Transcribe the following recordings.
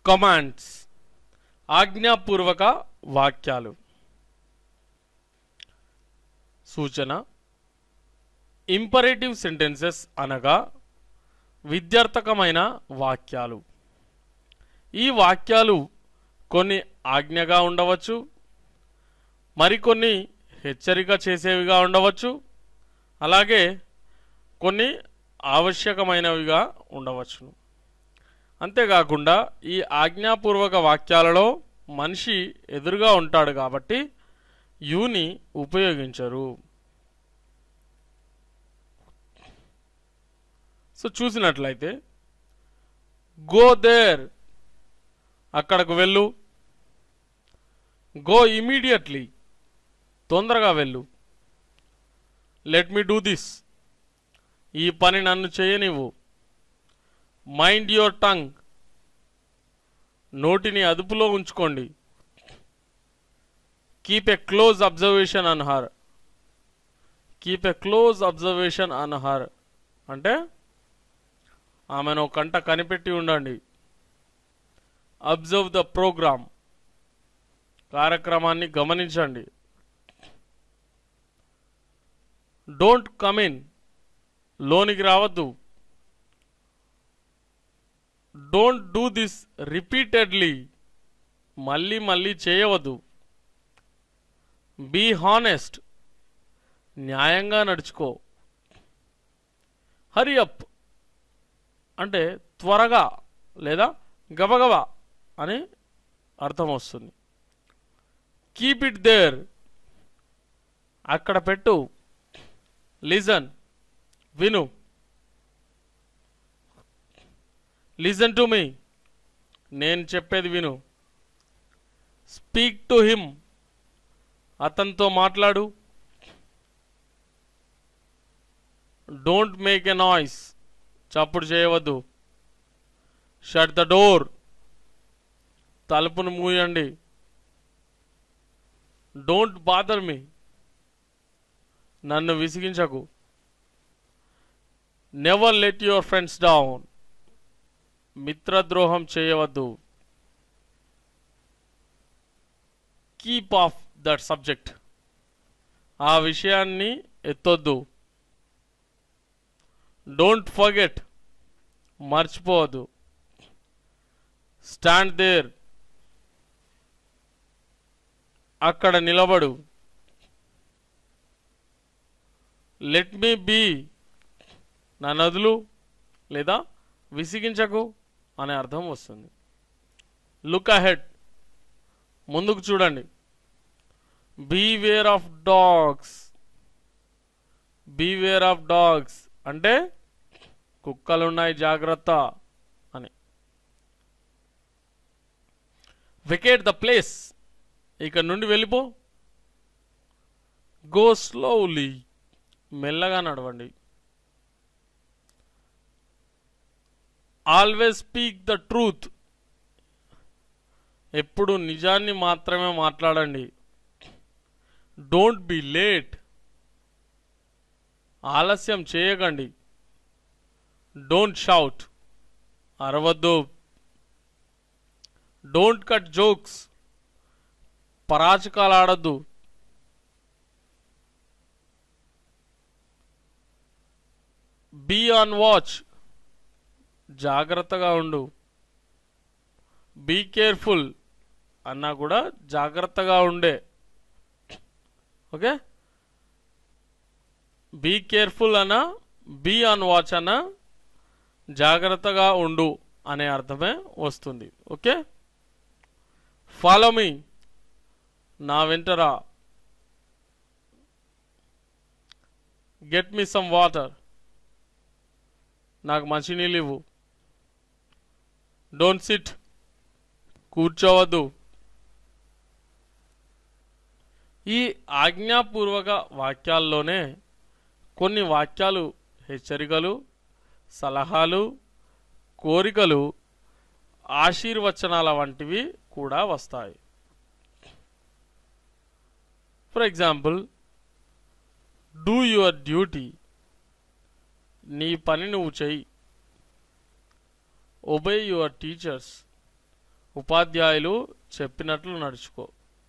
commands ఆజ్ఞాపూర్వక వాక్యాలు సూచన imperative sentences అనగా విద్యార్థకమైన వాక్యాలు ఈ వాక్యాలు కొన్ని ఆజ్ఞగా ఉండవచ్చు మరికొన్ని హెచ్చరిక చేసేవిగా ఉండవచ్చు అలాగే కొన్ని ఆవశ్యకమైనవిగా ఉండవచ్చును అంతేకాకుండా ఈ ఆజ్ఞాపూర్వక వాక్యాలలో మనిషి ఎదురుగా ఉంటాడు కాబట్టి యూని ఉపయోగించరు సో చూసినట్లయితే గో దేర్ అక్కడకు వెళ్ళు గో ఇమీడియట్లీ తొందరగా వెళ్ళు లెట్ మీ డూ దిస్ ఈ పని నన్ను చేయనివ్వు మైండ్ యువర్ టంగ్ నోటిని అదుపులో ఉంచుకోండి keep a close observation on her keep a close observation on her అంటే ఆమెను ఒక కంట కనిపెట్టి ఉండండి అబ్జర్వ్ ద ప్రోగ్రామ్ కార్యక్రమాన్ని గమనించండి డోంట్ కమ్ ఇన్ లోనికి రావద్దు డోంట్ డూ దిస్ రిపీటెడ్లీ మళ్ళీ మళ్ళీ చేయవద్దు బీ హానెస్ట్ న్యాయంగా నడుచుకో హరి అప్ అంటే త్వరగా లేదా గబగబా అని అర్థం వస్తుంది కీప్ ఇట్ దేర్ అక్కడ పెట్టు లిజన్ విను లిజన్ టు మీ నేను చెప్పేది విను స్పీక్ టు హిమ్ అతనితో మాట్లాడు డోంట్ మేక్ ఎ నాయిస్ చప్పుడు చేయవద్దు షట్ ద డోర్ తలుపును మూయండి డోంట్ బాదర్ మీ నన్ను విసిగించకు never let your friends down మిత్రద్రోహం చేయవద్దు కీప్ ఆఫ్ దట్ సబ్జెక్ట్ ఆ విషయాన్ని ఎత్తొద్దు డోంట్ ఫర్గెట్ మర్చిపోవద్దు స్టాండ్ దేర్ అక్కడ నిలబడు లెట్ మీ బీ నా నదులు లేదా విసిగించకు అనే అర్థం వస్తుంది లుక్ అహెడ్ ముందుకు చూడండి beware of dogs beware of dogs అంటే కుక్కలున్నాయి జాగ్రత్త అని వికెట్ ద ప్లేస్ ఇక్కడ నుండి వెళ్ళిపో గో స్లోలీ మెల్లగా నడవండి ఆల్వేస్ స్పీక్ ద ట్రూత్ ఎప్పుడు నిజాన్ని మాత్రమే మాట్లాడండి డోంట్ బి లేట్ ఆలస్యం చేయకండి డోంట్ షౌట్ అరవద్దు డోంట్ కట్ జోక్స్ పరాచకాలు ఆడద్దు బీ ఆన్ వాచ్ జాగ్రత్తగా ఉండు బీ కేర్ఫుల్ అన్నా కూడా జాగ్రత్తగా ఉండే ఓకే బీ కేర్ఫుల్ అన్న బీ ఆన్ వాచ్ అన్న జాగ్రత్తగా ఉండు అనే అర్థమే వస్తుంది ఓకే ఫాలో మీ నా వెంటరా గెట్ మీ సమ్ వాటర్ నాకు మంచినీళ్ళు ఇవ్వు డోంట్ సిట్ కూర్చోవద్దు ఈ ఆజ్ఞాపూర్వక వాక్యాల్లోనే కొన్ని వాక్యాలు హెచ్చరికలు సలహాలు కోరికలు ఆశీర్వచనాల వంటివి కూడా వస్తాయి for example do your duty నీ పని నువ్వు చెయ్యి ఒబే యువర్ టీచర్స్ ఉపాధ్యాయులు చెప్పినట్లు నడుచుకో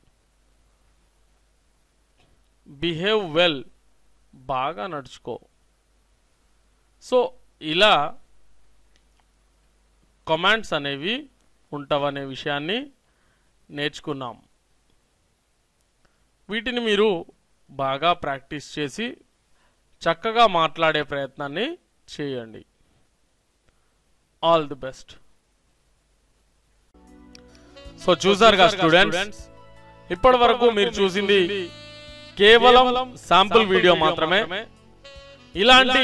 బిహేవ్ వెల్ బాగా నడుచుకో సో ఇలా కమాండ్స్ అనేవి ఉంటావనే విషయాన్ని నేర్చుకున్నాం వీటిని మీరు బాగా ప్రాక్టీస్ చేసి చక్కగా మాట్లాడే ప్రయత్నాన్ని చేయండి ఆల్ ది బెస్ట్ సో చూసారుగా స్టూడెంట్స్ ఇప్పటి వరకు మీరు చూసింది కేవలం శాంపుల్ వీడియో మాత్రమే ఇలాంటి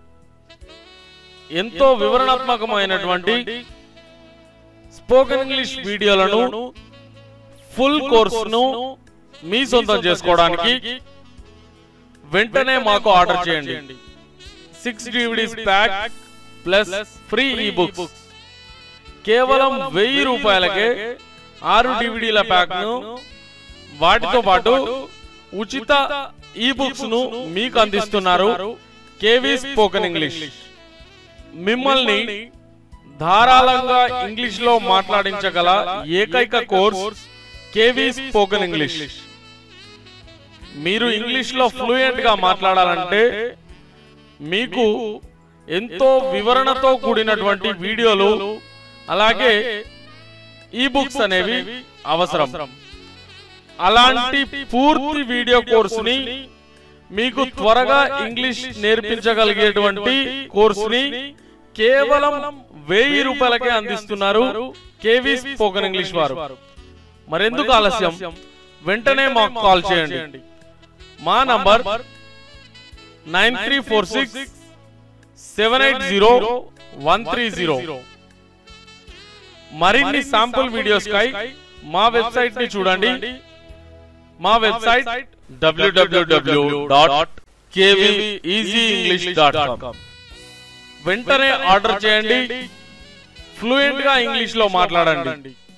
ఎంతో వివరణాత్మకమైనటువంటి స్పోకెన్ ఇంగ్లీష్ వీడియోలను ఫుల్ కోర్సును మీ సొంతం చేసుకోవడానికి వెంటనే మాకు ఆర్డర్ చేయండి six DVDs pack plus free ebooks కేవలం వెయ్యి రూపాయలకే ఆరు డివిడీల ప్యాక్ ను వాటితో పాటు ఉచిత ఈ బుక్స్ ను మీకు అందిస్తున్నారు కేవీ స్పోకెన్ ఇంగ్లీష్ మిమ్మల్ని ధారాళంగా ఇంగ్లీష్ లో మాట్లాడించగల ఏకైక కోర్స్ కేవీ స్పోకెన్ ఇంగ్లీష్ మీరు ఇంగ్లీష్ లో ఫ్లూయెంట్ గా మాట్లాడాలంటే మీకు ఎంతో వివరణతో కూడినటువంటి వీడియోలు అలాగే ఈ బుక్స్ అనేవి అవసరం అలాంటి పూర్తి వీడియో కోర్సుని మీకు త్వరగా ఇంగ్లీష్ నేర్పించగలిగేటువంటి కోర్సుని కేవలం వెయ్యి రూపాయలకే అందిస్తున్నారు కేవీ స్పోకెన్ ఇంగ్లీష్ వారు మరెందుకు ఆలస్యం వెంటనే మాకు కాల్ చేయండి మా number nine three four six seven eight zero one three zero మరిన్ని శాంపుల్ వీడియోస్ కై మా వెబ్సైట్ ని చూడండి మా website WWW dot dot com వెంటనే ఆర్డర్ చేయండి ఫ్లూయెంట్ గా ఇంగ్లీష్ లో మాట్లాడండి